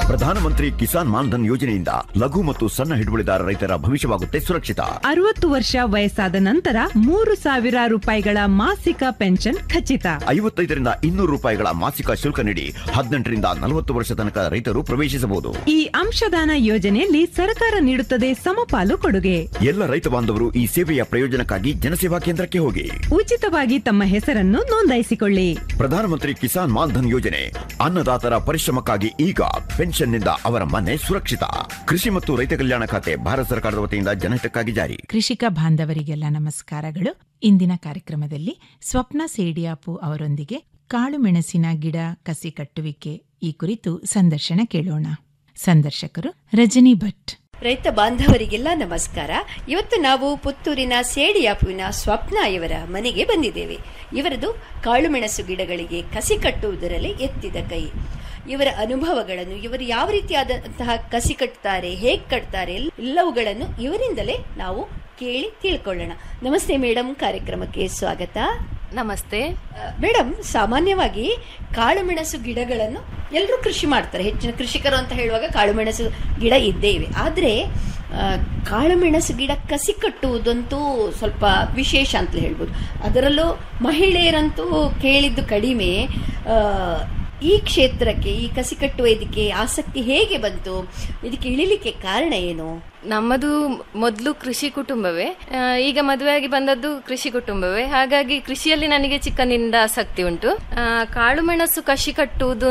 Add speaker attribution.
Speaker 1: ಪ್ರಧಾನಮಂತ್ರಿ ಕಿಸಾನ್ ಮಾನ್ಧನ್ ಯೋಜನೆಯಿಂದ ಲಘು ಮತ್ತು ಸಣ್ಣ ಹಿಡುವಳಿದಾರ ರೈತರ ಭವಿಷ್ಯವಾಗುತ್ತೆ ಸುರಕ್ಷಿತ
Speaker 2: ಅರವತ್ತು ವರ್ಷ ವಯಸ್ಸಾದ ನಂತರ ಮೂರು ಸಾವಿರ ರೂಪಾಯಿಗಳ ಮಾಸಿಕ ಪೆನ್ಷನ್ ಖಚಿತ
Speaker 1: ಐವತ್ತೈದರಿಂದ ಇನ್ನೂರು ರೂಪಾಯಿಗಳ ಮಾಸಿಕ ಶುಲ್ಕ ನೀಡಿ ಹದಿನೆಂಟರಿಂದ ನಲವತ್ತು ವರ್ಷ ತನಕ ರೈತರು ಪ್ರವೇಶಿಸಬಹುದು
Speaker 2: ಈ ಅಂಶದಾನ ಯೋಜನೆಯಲ್ಲಿ ಸರ್ಕಾರ ನೀಡುತ್ತದೆ ಸಮಪಾಲು ಕೊಡುಗೆ
Speaker 1: ಎಲ್ಲ ರೈತ ಬಾಂಧವರು ಈ ಸೇವೆಯ ಪ್ರಯೋಜನಕ್ಕಾಗಿ ಜನಸೇವಾ ಕೇಂದ್ರಕ್ಕೆ ಹೋಗಿ
Speaker 2: ಉಚಿತವಾಗಿ ತಮ್ಮ ಹೆಸರನ್ನು ನೋಂದಾಯಿಸಿಕೊಳ್ಳಿ
Speaker 1: ಪ್ರಧಾನಮಂತ್ರಿ ಕಿಸಾನ್ ಮಾನ್ಧನ್ ಯೋಜನೆ ಅನ್ನದಾತರ ಪರಿಶ್ರಮಕ್ಕಾಗಿ ಈಗ ಪೆನ್ಷನ್ನಿಂದ ಅವರ ಮನೆ ಸುರಕ್ಷಿತ ಕೃಷಿ ಮತ್ತು ರೈತ ಕಲ್ಯಾಣ ಖಾತೆ ಭಾರತ ಸರ್ಕಾರದ ವತಿಯಿಂದ ಜನಹಿತಕ್ಕಾಗಿ ಜಾರಿ
Speaker 3: ಕೃಷಿಕ ಬಾಂಧವರಿಗೆಲ್ಲ ನಮಸ್ಕಾರಗಳು ಇಂದಿನ ಕಾರ್ಯಕ್ರಮದಲ್ಲಿ ಸ್ವಪ್ನ ಸೇಡಿಯಾಪು ಅವರೊಂದಿಗೆ ಕಾಳು ಮೆಣಸಿನ ಗಿಡ ಕಸಿ ಕಟ್ಟುವಿಕೆ ಈ ಕುರಿತು ಸಂದರ್ಶನ ಕೇಳೋಣ ಸಂದರ್ಶಕರು ರಜನಿ ಭಟ್
Speaker 4: ರೈತ ಬಾಂಧವರಿಗೆಲ್ಲ ನಮಸ್ಕಾರ ಇವತ್ತು ನಾವು ಪುತ್ತೂರಿನ ಸೇಡಿಯಾಪುವಿನ ಸ್ವಪ್ನ ಇವರ ಮನೆಗೆ ಬಂದಿದ್ದೇವೆ ಇವರದು ಕಾಳುಮೆಣಸು ಗಿಡಗಳಿಗೆ ಕಸಿ ಕಟ್ಟುವುದರಲ್ಲಿ ಎತ್ತಿದ ಕೈ ಇವರ ಅನುಭವಗಳನ್ನು ಇವರು ಯಾವ ರೀತಿಯಾದಂತಹ ಕಸಿ ಕಟ್ತಾರೆ ಹೇಗೆ ಕಟ್ತಾರೆ ಎಲ್ಲವುಗಳನ್ನು ಇವರಿಂದಲೇ ನಾವು ಕೇಳಿ ತಿಳ್ಕೊಳ್ಳೋಣ ನಮಸ್ತೆ ಮೇಡಮ್ ಕಾರ್ಯಕ್ರಮಕ್ಕೆ ಸ್ವಾಗತ
Speaker 5: ನಮಸ್ತೆ
Speaker 4: ಮೇಡಮ್ ಸಾಮಾನ್ಯವಾಗಿ ಕಾಳುಮೆಣಸು ಗಿಡಗಳನ್ನು ಎಲ್ಲರೂ ಕೃಷಿ ಮಾಡ್ತಾರೆ ಹೆಚ್ಚಿನ ಕೃಷಿಕರು ಅಂತ ಹೇಳುವಾಗ ಕಾಳುಮೆಣಸು ಗಿಡ ಇದ್ದೇ ಇವೆ ಆದರೆ ಆ, ಕಾಳುಮೆಣಸು ಗಿಡ ಕಸಿ ಕಟ್ಟುವುದಂತೂ ಸ್ವಲ್ಪ ವಿಶೇಷ ಅಂತಲೇ ಹೇಳ್ಬೋದು ಅದರಲ್ಲೂ ಮಹಿಳೆಯರಂತೂ ಕೇಳಿದ್ದು ಕಡಿಮೆ ಆ, ಈ ಕ್ಷೇತ್ರಕ್ಕೆ ಈ ಕಸಿ ಕಟ್ಟುವ ಇದಕ್ಕೆ ಆಸಕ್ತಿ ಹೇಗೆ ಬಂತು ಇದಕ್ಕೆ ಇಳಿಲಿಕ್ಕೆ ಕಾರಣ ಏನು
Speaker 5: ನಮ್ಮದು ಮೊದಲು ಕೃಷಿ ಕುಟುಂಬವೇ ಆ, ಈಗ ಮದುವೆಯಾಗಿ ಬಂದದ್ದು ಕೃಷಿ ಕುಟುಂಬವೇ ಹಾಗಾಗಿ ಕೃಷಿಯಲ್ಲಿ ನನಗೆ ಚಿಕ್ಕಂದಿನಿಂದ ಆಸಕ್ತಿ ಉಂಟು ಆ, ಕಾಳುಮೆಣಸು ಕಸಿ ಕಟ್ಟುವುದು